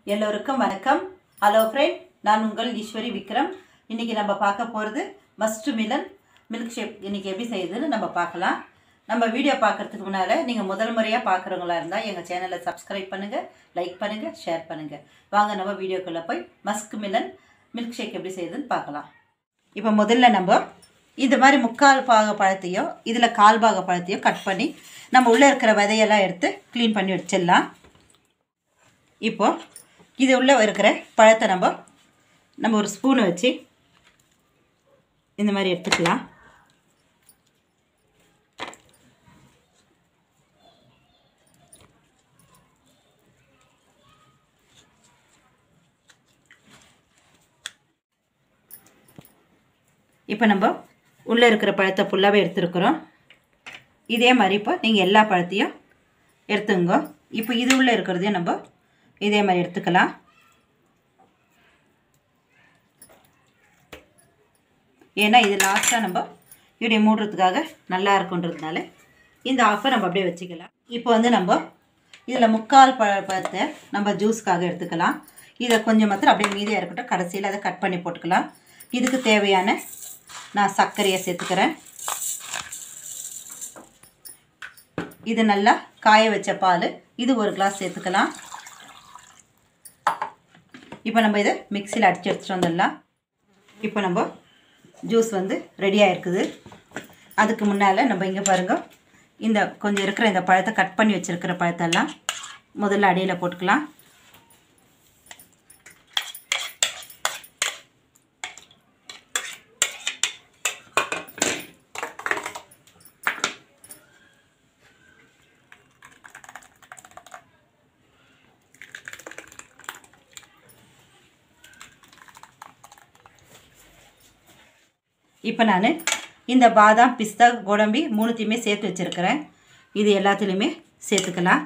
எல்லோருக்கும் வணக்கம் hello friend நான் உங்கள் ஈஸ்வரி விக்ரம் இன்னைக்கு நம்ம பார்க்க போகிறது மஸ்ட் மிலன் மில்க் ஷேக் இன்னைக்கு எப்படி செய்யுதுன்னு நம்ம பார்க்கலாம் நம்ம வீடியோ பார்க்கறதுக்கு முன்னால் நீங்கள் முதல் முறையாக பார்க்குறவங்களா இருந்தால் எங்கள் சேனலை சப்ஸ்கிரைப் பண்ணுங்கள் லைக் பண்ணுங்கள் ஷேர் பண்ணுங்கள் வாங்க நம்ம வீடியோக்குள்ளே போய் மஸ்க் மிலன் மில்க் ஷேக் எப்படி செய்யுதுன்னு பார்க்கலாம் இப்போ முதல்ல நம்ம இந்த மாதிரி முக்கால் பாக பழத்தையோ இதில் கால் பாக பழத்தையோ கட் பண்ணி நம்ம உள்ளே இருக்கிற விதையெல்லாம் எடுத்து க்ளீன் பண்ணி வச்சிடலாம் இப்போ இது உள்ளே இருக்கிற பழத்தை நம்ம நம்ம ஒரு ஸ்பூனை வச்சு இந்த மாதிரி எடுத்துக்கலாம் இப்போ நம்ம உள்ளே இருக்கிற பழத்தை ஃபுல்லாகவே எடுத்துருக்குறோம் இதே மாதிரி இப்போ நீங்கள் எல்லா பழத்தையும் எடுத்துங்க இப்போ இது உள்ளே இருக்கிறதையும் நம்ம இதே மாதிரி எடுத்துக்கலாம் ஏன்னா இது லாஸ்ட்டாக நம்ம இப்படி மூடுறதுக்காக நல்லா இருக்குன்றதுனால இந்த ஆஃபை நம்ம அப்படியே வச்சுக்கலாம் இப்போ வந்து நம்ம இதில் முக்கால் பழ பழத்தை நம்ம ஜூஸ்க்காக எடுத்துக்கலாம் இதை கொஞ்சம் மாத்திரம் அப்படியே மீதியாக இருக்கட்டும் கடைசியில் அதை கட் பண்ணி போட்டுக்கலாம் இதுக்கு தேவையான நான் சர்க்கரையை சேர்த்துக்கிறேன் இது நல்லா காய வச்ச பால் இது ஒரு கிளாஸ் சேர்த்துக்கலாம் இப்போ நம்ம இதை மிக்சியில் அடித்து எடுத்துகிட்டு வந்துடலாம் இப்போ நம்ம ஜூஸ் வந்து ரெடியாக இருக்குது அதுக்கு முன்னால் நம்ம இங்கே பாருங்கள் இந்த கொஞ்சம் இருக்கிற இந்த பழத்தை கட் பண்ணி வச்சுருக்கிற பழத்தெல்லாம் முதல்ல அடியில் போட்டுக்கலாம் இப்போ நான் இந்த பாதாம் பிஸ்தா கோடம்பி மூணுத்தையுமே சேர்த்து வச்சுருக்கிறேன் இது எல்லாத்துலேயுமே சேர்த்துக்கலாம்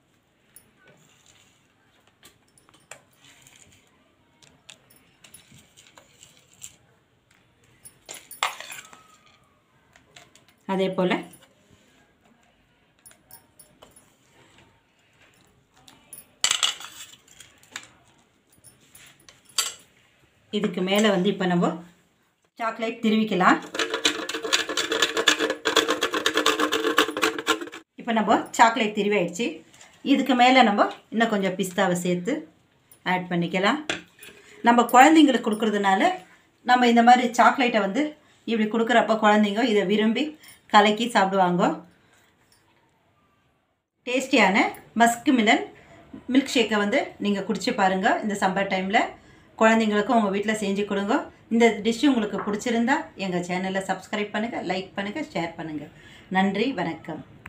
அதே போல் இதுக்கு மேலே வந்து இப்போ நம்ம சாக்லேட் திருவிக்கலாம் இப்போ நம்ம சாக்லேட் திருவி ஆயிடுச்சு இதுக்கு மேலே நம்ம இன்னும் கொஞ்சம் பிஸ்தாவை சேர்த்து ஆட் பண்ணிக்கலாம் நம்ம குழந்தைங்களுக்கு கொடுக்குறதுனால நம்ம இந்த மாதிரி சாக்லேட்டை வந்து இப்படி கொடுக்குறப்ப குழந்தைங்க இதை விரும்பி கலக்கி சாப்பிடுவாங்க டேஸ்டியான மஸ்க் மிலன் மில்க் ஷேக்கை வந்து நீங்கள் குடிச்சு பாருங்கள் இந்த சம்மர் டைமில் குழந்தைங்களுக்கும் உங்கள் வீட்டில் செஞ்சு கொடுங்க இந்த டிஷ் உங்களுக்கு பிடிச்சிருந்தா எங்கள் சேனலை சப்ஸ்கிரைப் பண்ணுங்கள் லைக் பண்ணுங்கள் ஷேர் பண்ணுங்கள் நன்றி வணக்கம்